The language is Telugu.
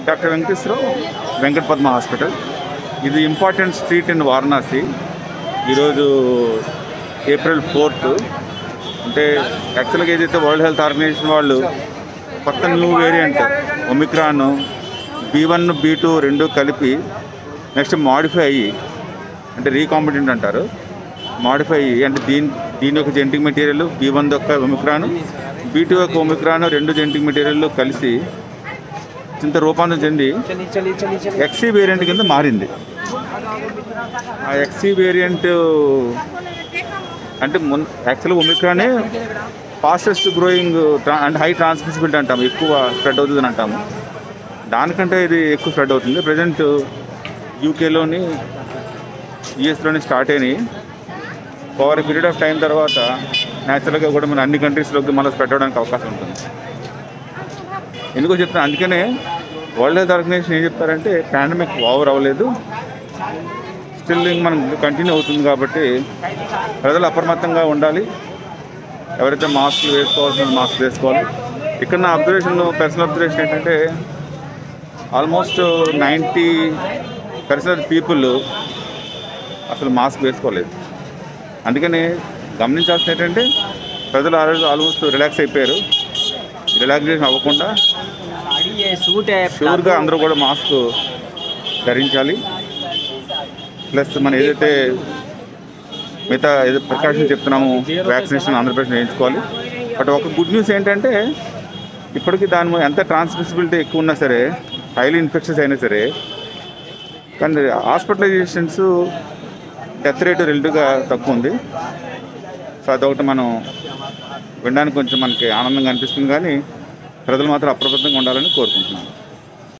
డాక్టర్ వెంకటేశ్వరరావు వెంకట పద్మ హాస్పిటల్ ఇది ఇంపార్టెంట్ స్ట్రీట్ ఇన్ వారణాసి ఈరోజు ఏప్రిల్ ఫోర్త్ అంటే యాక్చువల్గా ఏదైతే వరల్డ్ హెల్త్ ఆర్గనైజేషన్ వాళ్ళు కొత్త new variant Omicron B one B two రెండు కలిపి నెక్స్ట్ మాడిఫై అయ్యి అంటే రీకాంపిటెంట్ అంటారు మాడిఫై అయ్యి అంటే దీని దీని యొక్క జెంటిక్ మెటీరియల్ బీ వన్ యొక్క ఒమిక్రాన్ బీ టూ యొక్క ఒమిక్రాన్ రెండు జెంటిక్ మెటీరియల్ కలిసి ఇంత రూపాంతరం చెంది ఎక్సీ వేరియంట్ కింద మారింది ఆ ఎక్సీ వేరియంట్ అంటే మున్ యాక్చువల్గా ఒమిక్రానే fastest growing and high transmissibility అంటాము ఎక్కువ స్ప్రెడ్ అవుతుంది అని అంటాము దానికంటే ఇది ఎక్కువ స్ప్రెడ్ అవుతుంది ప్రజెంట్ యూకేలోని యుఎస్లోని స్టార్ట్ అయినాయి ఓవర్ పీరియడ్ ఆఫ్ టైం తర్వాత న్యాచురల్గా కూడా మన అన్ని కంట్రీస్లోకి మళ్ళీ స్ప్రెడ్ అవడానికి అవకాశం ఉంటుంది ఎందుకో చెప్తాను అందుకనే వరల్డ్ హెల్త్ ఆర్గనైజేషన్ ఏం చెప్తారంటే పాండమిక్ ఓవర్ అవ్వలేదు స్టిల్ మనం కంటిన్యూ అవుతుంది కాబట్టి ప్రజలు అప్రమత్తంగా ఉండాలి ఎవరైతే మాస్క్లు వేసుకోవాల్సిన మాస్క్ వేసుకోవాలి ఇక్కడ నా అబ్జర్వేషన్ పర్సనల్ అబ్జర్వేషన్ ఏంటంటే ఆల్మోస్ట్ నైంటీ పర్సెంట్ పీపుల్ అసలు మాస్క్ వేసుకోలేదు అందుకని గమనించాల్సిన ఏంటంటే ప్రజలు ఆల్మోస్ట్ రిలాక్స్ అయిపోయారు రిలాక్సేషన్ అవ్వకుండా साड़ी है सूट है షూర్గా అందరూ కూడా మాస్క్ ధరించాలి ప్లస్ మనం ఏదైతే మిగతా ఏదో ప్రికాషన్ చెప్తున్నాము వ్యాక్సినేషన్ ఆంధ్రప్రదేశ్ వేయించుకోవాలి బట్ ఒక గుడ్ న్యూస్ ఏంటంటే ఇప్పటికీ దాని మీద ఎంత ట్రాన్స్మిసిబిలిటీ ఎక్కువ ఉన్నా సరే హైలీ ఇన్ఫెక్షన్స్ అయినా సరే కానీ హాస్పిటలైజేషన్స్ డెత్ రేటు రిలేటివ్గా తక్కువ ఉంది సో అదొకటి మనం వినడానికి కొంచెం మనకి ఆనందంగా అనిపిస్తుంది కానీ ప్రజలు మాత్రం అప్రమత్తంగా ఉండాలని కోరుకుంటున్నాను